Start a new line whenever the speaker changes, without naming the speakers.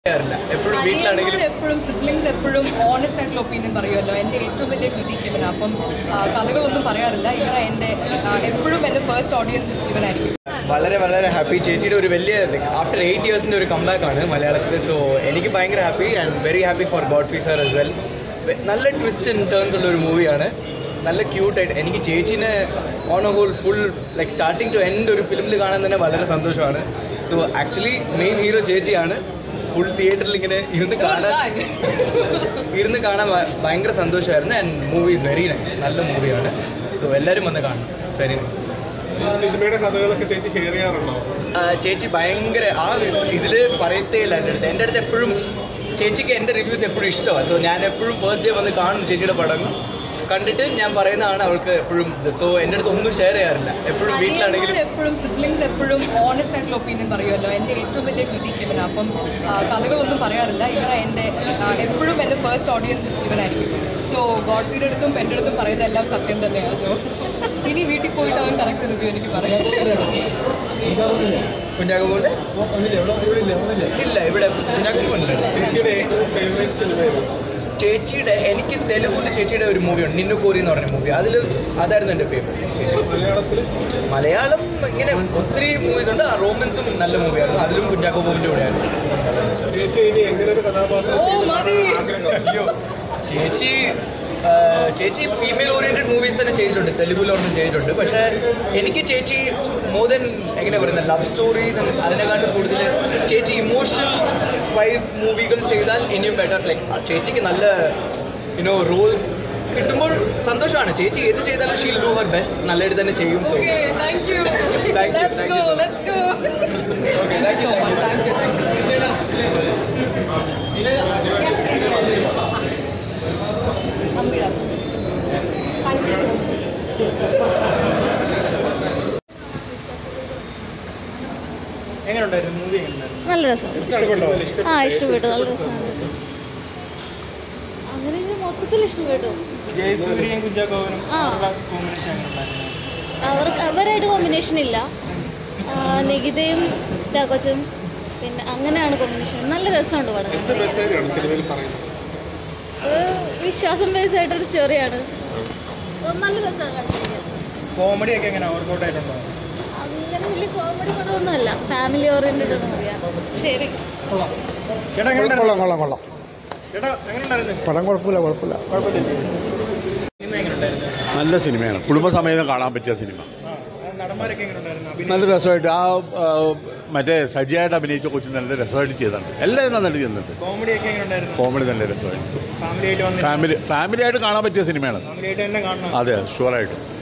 ചെയ്യാറില്ല എപ്പോഴും വീട്ടിലാണെങ്കിലും
അനിയന്മാർ എപ്പോഴും സിബ്ലിങ്സ് എപ്പോഴും ഓണസ്റ്റ് ആയിട്ടുള്ള ഒപ്പീനിയൻ പറയുമല്ലോ എൻ്റെ ഏറ്റവും വലിയ ക്രിട്ടിക് ഇവനാണ് അപ്പം ആ, കഥകളൊന്നും പറയാറില്ല ഇവനാ എൻ്റെ ആ, എപ്പോഴും എൻ്റെ ഫസ്റ്റ് ഓഡിയൻസ് ഇവനായിരിക്കും
വളരെ വളരെ ഹാപ്പി ചേച്ചിയുടെ ഒരു വലിയ ആഫ്റ്റർ എയ്റ്റ് ഇയേഴ്സിൻ്റെ ഒരു കമ്പാക്ക് ആണ് മലയാളത്തിൽ സോ എനിക്ക് ഭയങ്കര happy and very happy for ഗോഡ്ഫി സാർ as വെൽ നല്ല ട്വിസ്റ്റ് ഇൻ ടേൺസ് ഉള്ള ഒരു മൂവിയാണ് നല്ല ക്യൂട്ടായിട്ട് എനിക്ക് ചേച്ചീനെ on a whole full like starting to end ഒരു ഫിലിമിൽ കാണാൻ തന്നെ വളരെ സന്തോഷമാണ് സോ ആക്ച്വലി മെയിൻ ഹീറോ ചേച്ചിയാണ് ഫുൾ തിയേറ്ററിൽ ഇങ്ങനെ ഇരുന്ന് കാണാൻ ഇരുന്ന് കാണാൻ ഭ- ഭയങ്കര സന്തോഷമായിരുന്നു and movie is very nice നല്ല മൂവിയാണ് സോ എല്ലാവരും വന്ന് കാണണം വെരി നൈസ്
സിനിമയുടെ കഥകളൊക്കെ ചേച്ചി ഷെയർ ചെയ്യാറുണ്ടോ
ആ, ചേച്ചി ഭയങ്കര ആ ഇതില് പറയത്തേ ഇല്ല എൻ്റെ അടുത്ത് എൻ്റെ അടുത്ത് എപ്പോഴും ചേച്ചിക്ക് എൻ്റെ റിവ്യൂസ് എപ്പോഴും ഇഷ്ടമാണ് സോ ഞാൻ എപ്പോഴും ഫസ്റ്റ് ഡേ വന്ന് കാണും ചേച്ചിയുടെ പടം കണ്ടിട്ട് ഞാൻ പറയുന്നതാണ് അവൾക്ക് എപ്പോഴും സോ എൻ്റെ അടുത്ത് ഒന്നും ഷെയർ ചെയ്യാറില്ല എപ്പോഴും
അനിയന്മാർ
വീട്ടിലാണെങ്കിലും
എപ്പോഴും സിബ്ലിങ്സ് എപ്പോഴും ഓണസ്റ്റ് ആയിട്ടുള്ള ഒപ്പീനിയൻ പറയുമല്ലോ എൻ്റെ ഏറ്റവും വലിയ ക്രിട്ടിക് ഇവനാണ് അപ്പം ആ, കഥകളൊന്നും പറയാറില്ല ഇവനാ എൻ്റെ ആ, എപ്പോഴും എൻ്റെ ഫസ്റ്റ് ഓഡിയൻസ് ഇവനായിരിക്കും സോ ഗോഡ്സിയുടെ അടുത്തും എൻ്റെ അടുത്തും പറയുന്ന എല്ലാം സത്യം തന്നെയാണ് സോ ഇനി വീട്ടിൽ പോയിട്ട് അവൻ കറക്റ്റ് റിവ്യൂ എനിക്ക് പറയാം
കുഞ്ഞാക്കുമ്പോണ്ട് ഇല്ല ഇവിടെ കുഞ്ഞാക്കുമ്പോണ്ട്
ചേച്ചിയുടെ ഏറ്റവും ഫേവറേറ്റ് സിനിമ ഏത്?
ചേച്ചിയുടെ എനിക്ക് തെലുഗുല് ചേച്ചിയുടെ ഒരു മൂവിയുണ്ട് നിന്നു കോരി എന്ന് പറഞ്ഞ മൂവി അതിൽ അതായിരുന്നു എൻ്റെ ഫേവറേറ്റ്
മലയാളത്തിൽ
മലയാളം ഇങ്ങനെ ഒത്തിരി മൂവീസ് ഉണ്ട് ആ റോമൻസും നല്ല മൂവിയായിരുന്നു അതിലും കുഞ്ചാക്കോ ബോബിൻ്റെ കൂടെയായിരുന്നു
ചേച്ചി ഇനി എങ്ങനെ ഒരു കഥാപാത്രം
ഓ,
ചെയ്യണമെന്ന്
മതി.
ആഗ്രഹം
അയ്യോ ചേച്ചി ആ, ചേച്ചി ഫീമെയിൽ ഓറിയൻറ്റഡ് മൂവീസ് തന്നെ ചെയ്തിട്ടുണ്ട് തെലുഗുലൊന്നും ചെയ്തിട്ടുണ്ട് പക്ഷേ എനിക്ക് ചേച്ചി മോർ ദൻ എങ്ങനെ പറയുന്നത് ലവ് സ്റ്റോറീസ് അതിനെക്കാട്ടും കൂടുതൽ ചേച്ചി ഇമോഷണൽ വൈസ് മൂവികൾ ചെയ്താൽ ഇനിയും ബെറ്റർ ലൈക്ക് ചേച്ചിക്ക് നല്ല യുനോ റോൾസ് കിട്ടുമ്പോൾ സന്തോഷമാണ് ചേച്ചി ഏത് ചെയ്താലും ഷീൽ ഡു ഹർ ബെസ്റ്റ് നല്ലതായിട്ട് തന്നെ ചെയ്യും so
Okay, thank you.
Thank you,
let's
thank
go,
you.
let's go. thank you so much. Thank you, thank you. അമ്പിള. Thank you.
എങ്ങനെയുണ്ടായിരുന്നു മൂവി എങ്ങനെയുണ്ടായിരുന്നു
നല്ല രസം
ഇഷ്ടപ്പെട്ടോ
ആ ഇഷ്ടപ്പെട്ടു നല്ല രസമാണ് അങ്ങനെ വെച്ചാൽ മൊത്തത്തിൽ ഇഷ്ടപ്പെട്ടു
ജയസൂര്യയും കുഞ്ചാക്കോവനും
ആ.
കോമ്പിനേഷൻ എങ്ങനെയുണ്ടായിരുന്നു
അവർക്ക് അവരായിട്ട് കോമ്പിനേഷൻ ഇല്ല ആ, നികിതയും ചാക്കോച്ചും പിന്നെ അങ്ങനെയാണ് കോമ്പിനേഷൻ നല്ല രസമുണ്ട് പടം
എന്ത് മെസ്സേജാണ് സിനിമയിൽ പറയുന്നത്
അത് വിശ്വാസം ബേസ് ആയിട്ടൊരു സ്റ്റോറിയാണ് അത് നല്ല രസമാണ് കണ്ടിരിക്കാൻ
കോമഡി ഒക്കെ എങ്ങനെ വർക്കൗട്ട് ആയിട്ടുണ്ടോ
അങ്ങനെ വലിയ കോമഡി പടമൊന്നുമല്ല ഫാമിലി ഓറിയൻറ്റഡ് മൂവിയാണ് ശരി
ചേട്ടാ എങ്ങനെ
കൊള്ളാം കൊള്ളാം കൊള്ളാം
ചേട്ടാ എങ്ങനെയുണ്ടായിരുന്നു
പടം കുഴപ്പമില്ല കുഴപ്പമില്ല
സിനിമ എങ്ങനെയുണ്ടായിരുന്നു
നല്ല സിനിമയാണ് കുടുംബസമേതം കാണാൻ പറ്റിയ സിനിമ
ആ, നടന്മാരൊക്കെ എങ്ങനെയുണ്ടായിരുന്നു അഭിനയം
നല്ല രസമായിട്ട് ആ ആ, മറ്റേ സജിയായിട്ട് അഭിനയിച്ച കൊച്ചു നല്ല രസമായിട്ട് ചെയ്തിട്ടുണ്ട് എല്ലാവരും നന്നായിട്ട് ചെയ്യുന്നുണ്ട്
കോമഡി ഒക്കെ എങ്ങനെയുണ്ടായിരുന്നു
കോമഡി നല്ല രസമായിട്ട്
ഫാമിലി ആയിട്ട് വന്ന്
ഫാമിലി ഫാമിലി ആയിട്ട് കാണാൻ പറ്റിയ സിനിമയാണ്
ഫാമിലി ആയിട്ട് തന്നെ കാണണം
അതെ ഷുവറായിട്ടും